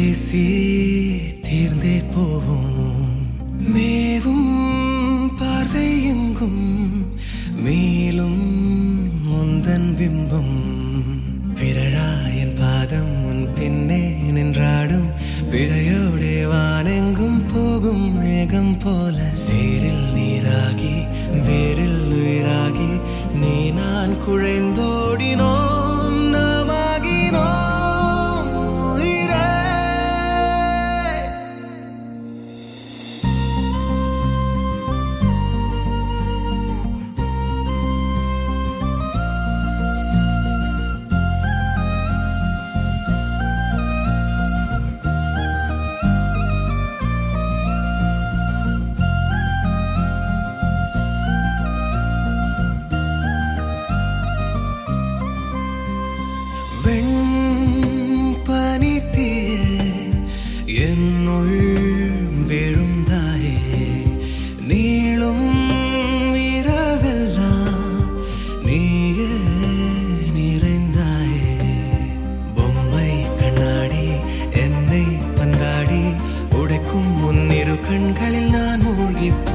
பேசி தீர்ந்தே போவோம் மேவும் பார்வை எங்கும் மேலும் முந்தன் பிம்பம் விரழாயன் பாதம் உன் பின்னே நின்றாடும் பிறையோடே வானெங்கும் போகும் மேகம் போல சேரில் நீராகி வேரில் உயிராகி நீ நான் குழைந்தோடினோம் நாமாகினோம் உயிரே வெண்பனித்தீயே என்னுள் விழுந்தாயே நீளும் இரவெல்லாம் நீயே நிறைந்தாயே பொம்மை கண்ணாடி என்னை பந்தாடி உடைக்கும் முன்னிரு கண்களில் நான் மூழ்கி